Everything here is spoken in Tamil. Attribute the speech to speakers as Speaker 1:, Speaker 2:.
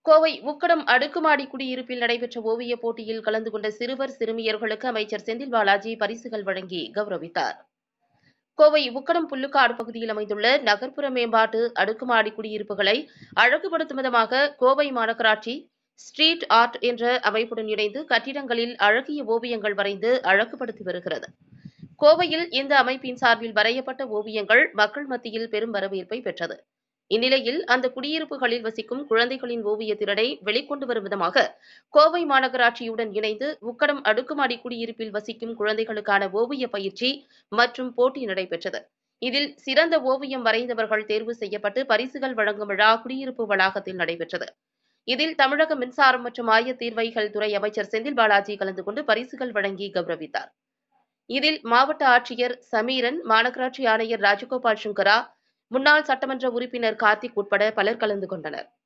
Speaker 1: கோவை உக்கடம் அடுக்குமாடி குடியிருப்பில் நடைபெற்ற ஓவியப் போட்டியில் கலந்து கொண்ட சிறுவர் சிறுமியர்களுக்கு அமைச்சர் செந்தில் பாலாஜி பரிசுகள் வழங்கி கௌரவித்தார் கோவை உக்கடம் புல்லுக்காடு பகுதியில் அமைந்துள்ள நகர்ப்புற மேம்பாட்டு அடுக்குமாடி குடியிருப்புகளை அழகுபடுத்தும் விதமாக கோவை மாநகராட்சி ஸ்ட்ரீட் ஆர்ட் என்ற அமைப்புடன் இணைந்து கட்டிடங்களில் அழகிய ஓவியங்கள் வரைந்து அழகுபடுத்தி வருகிறது கோவையில் இந்த அமைப்பின் சார்பில் வரையப்பட்ட ஓவியங்கள் மக்கள் மத்தியில் பெரும் வரவேற்பை பெற்றது இந்நிலையில் அந்த குடியிருப்புகளில் வசிக்கும் குழந்தைகளின் ஓவிய திறனை வெளிக்கொண்டு வரும் விதமாக கோவை மாநகராட்சியுடன் இணைந்து உக்கடம் அடுக்குமாடி குடியிருப்பில் வசிக்கும் குழந்தைகளுக்கான ஓவிய பயிற்சி மற்றும் போட்டி நடைபெற்றது இதில் சிறந்த ஓவியம் வரைந்தவர்கள் தேர்வு செய்யப்பட்டு பரிசுகள் வழங்கும் விழா குடியிருப்பு வளாகத்தில் நடைபெற்றது இதில் தமிழக மின்சாரம் மற்றும் ஆயத்தீர்வைகள் துறை அமைச்சர் செந்தில் பாலாஜி கலந்து கொண்டு பரிசுகள் வழங்கி கௌரவித்தார் இதில் மாவட்ட ஆட்சியர் சமீரன் மாநகராட்சி ஆணையர் ராஜகோபால் சுங்கரா முன்னாள் சட்டமன்ற உறுப்பினர் கார்த்திக் உட்பட பலர் கலந்து கொண்டனர்